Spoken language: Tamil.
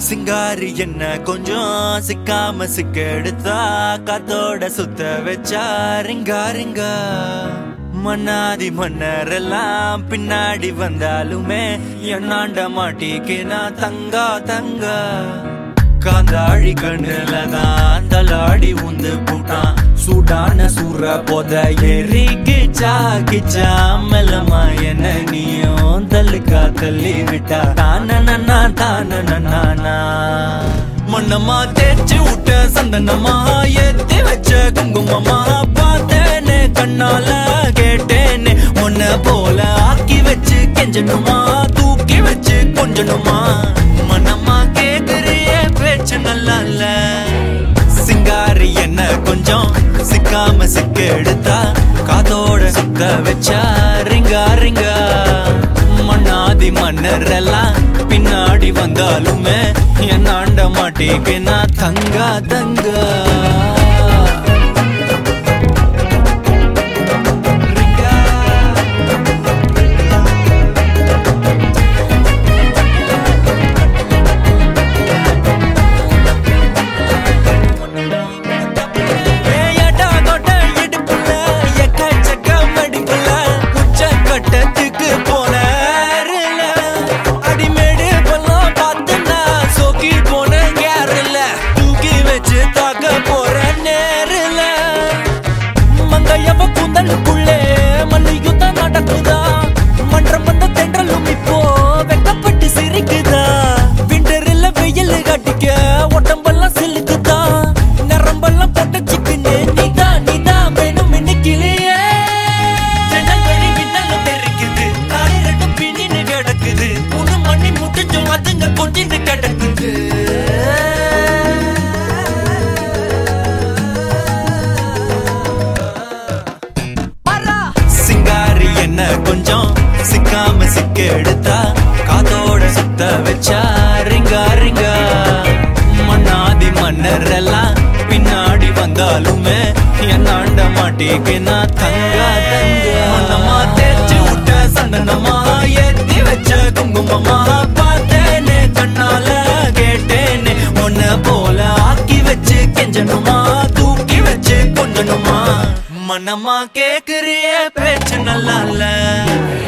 சிங்காரி என்ன கொஞ்சம் சிக்காம சிக்க எடுத்தா காத்தோட சுத்த வச்சா ரிங்கா ரிங்கா மன்னாதி மன்னர் எல்லாம் பின்னாடி வந்தாலுமே என்னாண்ட மாட்டிக்கு நான் தங்கா தங்கா காந்தாழி கண்ணுல தான் தலாடி உந்து போட்டான் சூடான சூற போத ஏறி கிச்சா கிச்சா மெல்லமா என்ன நீயும் தள்ளுக்கா தள்ளி விட்டா தான நன்னா தான நன்னா மண்ணம்மா தேய்ச்சி விட்ட சந்தனமா ஏத்தி வச்ச குங்குமமா பார்த்தேனே கண்ணால கேட்டேனே உன்ன போல ஆக்கி வச்சு கெஞ்சணுமா தூக்கி வச்சு கொஞ்சணுமா மனமா கேக்குறிய பேச்சு நல்லா இல்ல சிங்காரி என்ன கொஞ்சம் சிக்காம சிக்க எடுத்தா காதோட சுத்த வச்சா ரிங்கா ரிங்கா மண்ணாதி மன்னர் எல்லாம் பின்னாடி வந்தாலுமே என் ஆண்ட மாட்டேக்கு நான் தங்கா தங்கா ரிங்கா ஏயடா கொட்ட இடுப்புல, எக்கச்சக்க மடிப்புல, உச்சக்கட்டத்துக்கு போன ஏறுல. அடிமேடு பள்ளம் பார்த்துன்னா சொக்கி போன கேரள. தூக்கி வச்சு தாக்க போற நேருல. மங்கையவ கூந்தலுக்குள்ளே மல்லு யுத்தம் நடக்குதா மன்றம் வந்த தென்றலும் இப்போ வெக்கப்பட்டு சிரிக்குதா விண்டரில் வெயில் காட்டிக்க உடம்பெல்லாம் சிலுக்குதா நரம்பெல்லாம் போட்ட சிக்குன்னு நீதா நீதா வேணும் இன்னைக்கிலேயே ஜன்னல் வழி மின்னலும் தெரிக்குது காலை ரெண்டும் பின்னின்னு கிடக்குது மூணு மணி முடிஞ்சும் அதுங்க கொஞ்சின்னு கிடக்குது சிங்காரி என்ன கொஞ்சம் சிக்காம சிக்க எடுத்தா காதோட சுத்த வச்சா ரிங்கா ரிங்கா மண்ணாதி மன்னர் எல்லாம் பின்னாடி வந்தாலுமே என் ஆண்ட மாட்டேக்கு நான் தங்கா தங்க மனமா தேய்ச்சி விட்ட சந்தனமா ஏத்தி வச்ச குங்குமமா பார்த்தேனே கண்ணால கேட்டேனே உன்ன போல ஆக்கி வச்சு கெஞ்சணுமா தூக்கி வச்சு கொஞ்சணுமா மனமா கேக்குறிய பேச்சு நல்லா இல்ல